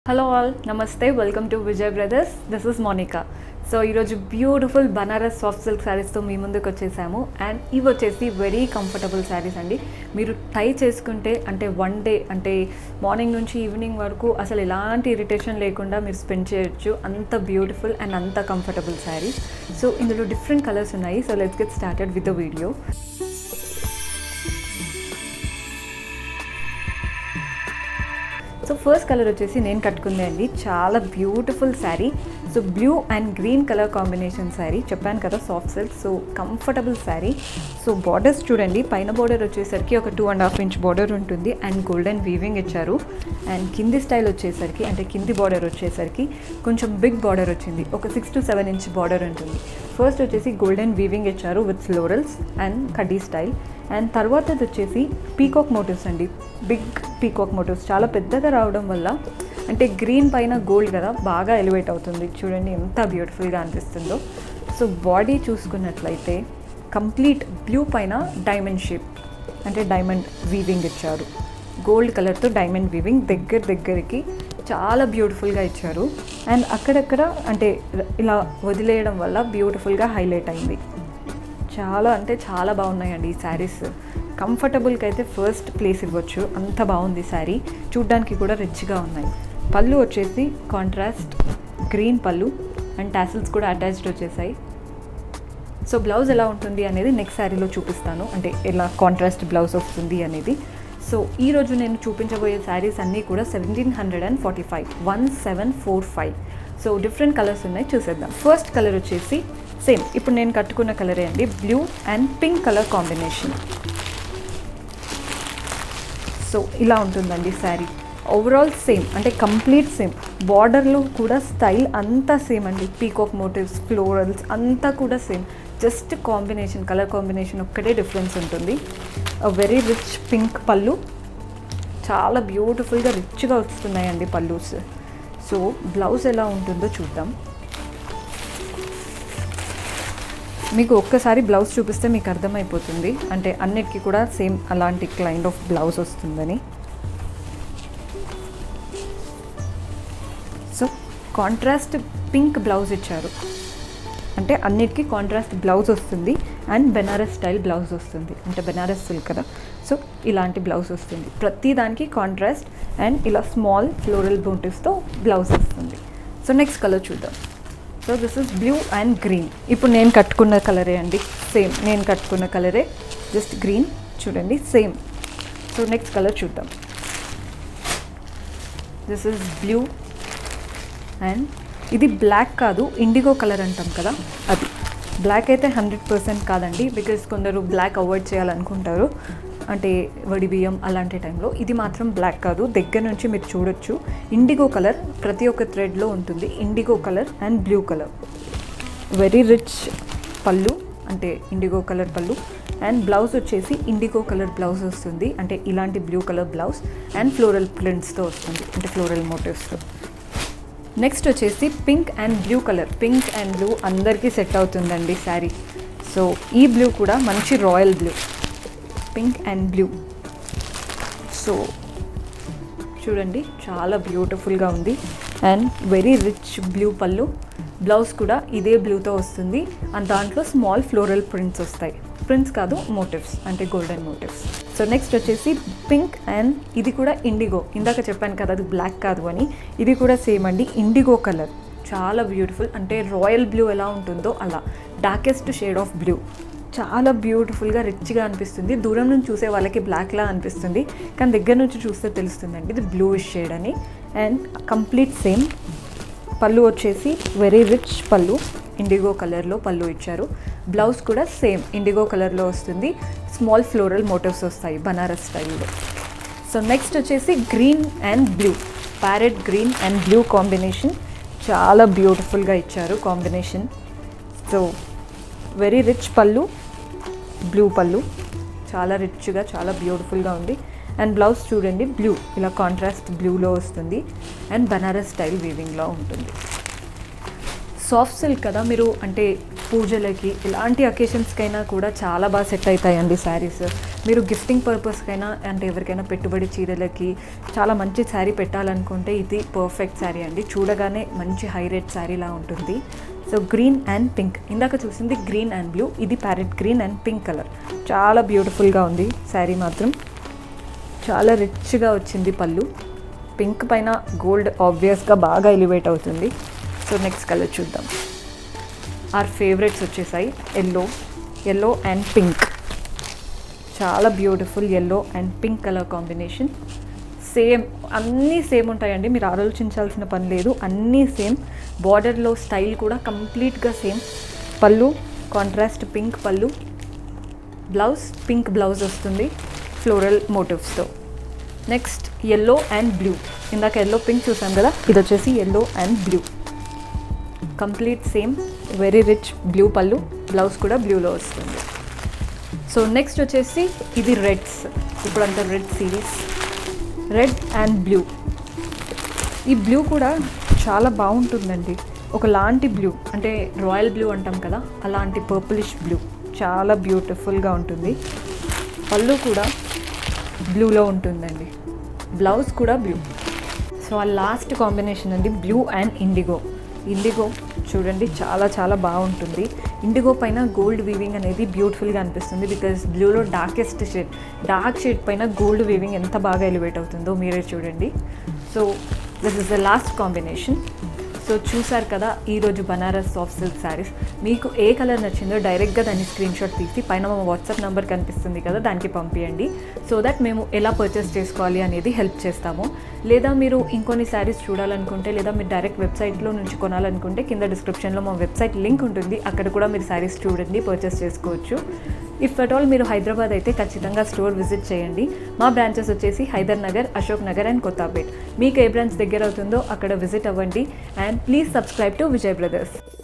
hello all నమస్తే welcome to Vijay Brothers this is Monica so ఈరోజు beautiful Banaras soft silk శారీస్తో మీ ముందుకు వచ్చేసాము అండ్ ఇవి వచ్చేసి వెరీ కంఫర్టబుల్ శారీస్ అండి మీరు టై చేసుకుంటే అంటే వన్ డే అంటే మార్నింగ్ నుంచి ఈవినింగ్ వరకు అసలు ఎలాంటి ఇరిటేషన్ లేకుండా మీరు స్పెండ్ చేయొచ్చు అంత బ్యూటిఫుల్ అండ్ అంత కంఫర్టబుల్ శారీ సో ఇందులో డిఫరెంట్ కలర్స్ ఉన్నాయి so let's get started with the video so first colour వచ్చేసి నేను కట్టుకుంది అండి చాలా beautiful sari so blue and green colour combination sari చెప్పాను కదా soft silk so comfortable sari so borders చూడండి పైన బార్డర్ వచ్చేసరికి ఒక two and half inch border ఉంటుంది అండ్ గోల్డెన్ వీవింగ్ ఇచ్చారు అండ్ కింది స్టైల్ వచ్చేసరికి అంటే కింది బార్డర్ వచ్చేసరికి కొంచెం బిగ్ బార్డర్ వచ్చింది ఒక six to seven inch border ఉంటుంది ఫస్ట్ వచ్చేసి గోల్డెన్ వీవింగ్ ఇచ్చారు విత్ ఫ్లోరల్స్ అండ్ కడ్డీ స్టైల్ అండ్ తర్వాతది వచ్చేసి పీకాక్ మోటివ్స్ అండి బిగ్ పీకాక్ మోటివ్స్ చాలా పెద్దగా రావడం వల్ల అంటే గ్రీన్ పైన గోల్డ్ కదా బాగా ఎలివేట్ అవుతుంది చూడండి ఎంత బ్యూటిఫుల్గా అనిపిస్తుందో సో బాడీ చూసుకున్నట్లయితే కంప్లీట్ బ్లూ పైన డైమండ్ షేప్ అంటే డైమండ్ వీవింగ్ ఇచ్చారు గోల్డ్ కలర్తో డైమండ్ వీవింగ్ దగ్గర దగ్గరికి చాలా బ్యూటిఫుల్గా ఇచ్చారు అండ్ అక్కడక్కడ అంటే ఇలా వదిలేయడం వల్ల బ్యూటిఫుల్గా హైలైట్ అయింది చాలా అంటే చాలా బాగున్నాయండి ఈ శారీస్ కంఫర్టబుల్కి అయితే ఫస్ట్ ప్లేస్ ఇవ్వచ్చు అంత బాగుంది శారీ చూడ్డానికి కూడా రిచ్గా ఉన్నాయి పళ్ళు వచ్చేసి కాంట్రాస్ట్ గ్రీన్ పళ్ళు అండ్ టాసిల్స్ కూడా అటాచ్డ్ వచ్చేసాయి సో బ్లౌజ్ ఎలా ఉంటుంది అనేది నెక్స్ట్ శారీలో చూపిస్తాను అంటే ఎలా కాంట్రాస్ట్ బ్లౌజ్ వస్తుంది అనేది సో ఈరోజు నేను చూపించబోయే శారీస్ అన్నీ కూడా seventeen hundred and forty five one seven four five so different colours ఉన్నాయి చూసేద్దాం ఫస్ట్ కలర్ వచ్చేసి సేమ్ ఇప్పుడు నేను కట్టుకున్న కలరే అండి blue and pink colour combination so ఇలా ఉంటుందండి శారీ ఓవరాల్ సేమ్ అంటే కంప్లీట్ సేమ్ బార్డర్లో కూడా స్టైల్ అంతా సేమ్ అండి పీకాక్ మోటివ్స్ ఫ్లోరల్స్ అంతా కూడా same just combination colour combination ఒక్కటే డిఫరెన్స్ ఉంటుంది వెరీ రిచ్ పింక్ పళ్ళు చాలా బ్యూటిఫుల్గా రిచ్గా వస్తున్నాయండి పల్లూస్ సో బ్లౌజ్ ఎలా ఉంటుందో చూద్దాం మీకు ఒక్కసారి బ్లౌజ్ చూపిస్తే మీకు అర్థమైపోతుంది అంటే అన్నిటికీ కూడా సేమ్ అలాంటి కైండ్ ఆఫ్ బ్లౌజ్ వస్తుందని సో కాంట్రాస్ట్ పింక్ బ్లౌజ్ ఇచ్చారు అంటే అన్నిటికీ కాంట్రాస్ట్ బ్లౌజ్ వస్తుంది అండ్ బెనారస్ స్టైల్ బ్లౌజ్ వస్తుంది అంటే బెనారస్ సిల్క్ కదా సో ఇలాంటి బ్లౌజ్ వస్తుంది ప్రతి దానికి కాంట్రాస్ట్ అండ్ ఇలా స్మాల్ ఫ్లోరల్ బోటివ్స్తో బ్లౌజ్ వస్తుంది సో నెక్స్ట్ కలర్ చూద్దాం so this is blue and green ఇప్పుడు నేను కట్టుకున్న కలరే అండి సేమ్ నేను కట్టుకున్న కలరే జస్ట్ గ్రీన్ చూడండి సేమ్ సో నెక్స్ట్ కలర్ చూద్దాం దిస్ ఇస్ బ్లూ అండ్ ఇది బ్లాక్ కాదు ఇండిగో కలర్ అంటాం కదా అది బ్లాక్ అయితే హండ్రెడ్ పర్సెంట్ కాదండి బికాస్ కొందరు బ్లాక్ అవాయిడ్ చేయాలనుకుంటారు అంటే వడి బియ్యం అలాంటి టైంలో ఇది మాత్రం బ్లాక్ కాదు దగ్గర నుంచి మీరు చూడొచ్చు ఇండిగో కలర్ ప్రతి ఒక్క థ్రెడ్లో ఉంటుంది indigo colour and blue colour very rich pallu అంటే indigo colour pallu and blouse వచ్చేసి ఇండిగో కలర్ బ్లౌజ్ వస్తుంది అంటే ఇలాంటి blue colour blouse and floral ప్రింట్స్తో వస్తుంది అంటే ఫ్లోరల్ మోటివ్స్తో నెక్స్ట్ వచ్చేసి pink and blue colour pink and blue అందరికీ సెట్ అవుతుందండి శారీ సో ఈ బ్లూ కూడా మంచి royal blue pink and blue so చూడండి చాలా బ్యూటిఫుల్గా ఉంది and very rich blue pallu blouse కూడా ఇదే బ్లూతో వస్తుంది అండ్ దాంట్లో స్మాల్ ఫ్లోరల్ ప్రింట్స్ వస్తాయి ప్రింట్స్ కాదు మోటివ్స్ అంటే గోల్డెన్ మోటివ్స్ సో నెక్స్ట్ వచ్చేసి పింక్ అండ్ ఇది కూడా ఇండిగో ఇందాక చెప్పాను కదా అది బ్లాక్ కాదు అని ఇది కూడా సేమ్ అండి ఇండిగో కలర్ చాలా బ్యూటిఫుల్ అంటే రాయల్ బ్లూ ఎలా ఉంటుందో అలా డార్కెస్ట్ షేడ్ ఆఫ్ బ్లూ చాలా బ్యూటిఫుల్గా రిచ్గా అనిపిస్తుంది దూరం నుంచి చూసే వాళ్ళకి బ్లాక్లా అనిపిస్తుంది కానీ దగ్గర నుంచి చూస్తే తెలుస్తుందండి ఇది బ్లూ షేడ్ అని అండ్ కంప్లీట్ సేమ్ పళ్ళు వచ్చేసి వెరీ రిచ్ పళ్ళు ఇండిగో కలర్లో పళ్ళు ఇచ్చారు బ్లౌజ్ కూడా సేమ్ ఇండిగో కలర్లో వస్తుంది స్మాల్ ఫ్లోరల్ మోటివ్స్ వస్తాయి బనారస్ స్టైల్లో సో నెక్స్ట్ వచ్చేసి green and blue parrot green and blue combination చాలా బ్యూటిఫుల్గా ఇచ్చారు combination so very rich pallu blue pallu చాలా రిచ్గా చాలా బ్యూటిఫుల్గా ఉంది అండ్ బ్లౌజ్ చూడండి బ్లూ ఇలా కాంట్రాస్ట్ బ్లూలో వస్తుంది అండ్ బనారస్ స్టైల్ వీవింగ్లో ఉంటుంది సాఫ్ట్ సిల్క్ కదా మీరు అంటే పూజలకి ఇలాంటి అకేషన్స్కైనా కూడా చాలా బాగా సెట్ అవుతాయండి శారీస్ మీరు గిఫ్టింగ్ పర్పస్కైనా అంటే ఎవరికైనా పెట్టుబడి చీరలకి చాలా మంచి శారీ పెట్టాలనుకుంటే ఇది పర్ఫెక్ట్ శారీ అండి చూడగానే మంచి హై రేట్ శారీలా ఉంటుంది సో గ్రీన్ అండ్ పింక్ ఇందాక చూసింది గ్రీన్ అండ్ బ్లూ ఇది parrot green and pink colour చాలా బ్యూటిఫుల్గా ఉంది శారీ మాత్రం చాలా రిచ్గా వచ్చింది పళ్ళు పింక్ పైన గోల్డ్ ఆబ్వియస్గా బాగా ఎలివేట్ అవుతుంది సో నెక్స్ట్ కలర్ చూద్దాం ఆర్ ఫేవరెట్స్ వచ్చేసాయి ఎల్లో ఎల్లో అండ్ పింక్ చాలా beautiful yellow and pink colour combination same అన్నీ సేమ్ ఉంటాయండి మీరు ఆలోచించాల్సిన పని లేదు అన్నీ సేమ్ బార్డర్లో స్టైల్ కూడా కంప్లీట్గా same pallu contrast pink pallu blouse pink blouse వస్తుంది ఫ్లోరల్ మోటివ్స్తో నెక్స్ట్ ఎల్లో అండ్ బ్లూ ఇందాక ఎల్లో పింక్ చూసాం కదా ఇది వచ్చేసి yellow and blue complete same very rich blue pallu blouse కూడా బ్లూలో వస్తుంది సో నెక్స్ట్ వచ్చేసి ఇది రెడ్స్ ఇప్పుడు అంత red series red and blue ఈ బ్లూ కూడా చాలా బాగుంటుందండి ఒకలాంటి బ్లూ అంటే రాయల్ బ్లూ అంటాం కదా అలాంటి పర్పులిష్ బ్లూ చాలా బ్యూటిఫుల్గా ఉంటుంది పళ్ళు కూడా బ్లూలో ఉంటుందండి బ్లౌజ్ కూడా బ్లూ సో ఆ లాస్ట్ కాంబినేషన్ అండి బ్లూ అండ్ ఇండిగో ఇండిగో చూడండి చాలా చాలా బాగుంటుంది ఇండిగో పైన గోల్డ్ వీవింగ్ అనేది బ్యూటిఫుల్గా అనిపిస్తుంది బికాస్ బ్లూలో డార్కెస్ట్ షేడ్ డార్క్ షేడ్ పైన గోల్డ్ వీవింగ్ ఎంత బాగా ఎలివేట్ అవుతుందో మీరే చూడండి so this is the last combination so చూసారు కదా ఈరోజు బనారస్ సాఫ్ట్ సిల్క్ శారీస్ మీకు ఏ కలర్ నచ్చిందో డైరెక్ట్గా దాన్ని స్క్రీన్ షాట్ తీసి పైన మా వాట్సాప్ నెంబర్ కనిపిస్తుంది కదా దానికి పంపించండి సో దట్ మేము ఎలా పర్చేస్ చేసుకోవాలి అనేది హెల్ప్ చేస్తాము లేదా మీరు ఇంకొన్ని శారీస్ చూడాలనుకుంటే లేదా మీరు డైరెక్ట్ వెబ్సైట్లో నుంచి కొనాలనుకుంటే కింద డిస్క్రిప్షన్లో మా వెబ్సైట్ లింక్ ఉంటుంది అక్కడ కూడా మీరు శారీస్ చూడండి పర్చేస్ చేసుకోవచ్చు ఇఫ్ అట్ ఆల్ మీరు హైదరాబాద్ అయితే ఖచ్చితంగా స్టోర్ విజిట్ చేయండి మా బ్రాంచెస్ వచ్చేసి హైదర్ నగర్ అశోక్ నగర్ అండ్ కొత్తపేట్ మీకు ఏ బ్రాంచ్ దగ్గర అవుతుందో అక్కడ విజిట్ అవ్వండి and please subscribe to Vijay brothers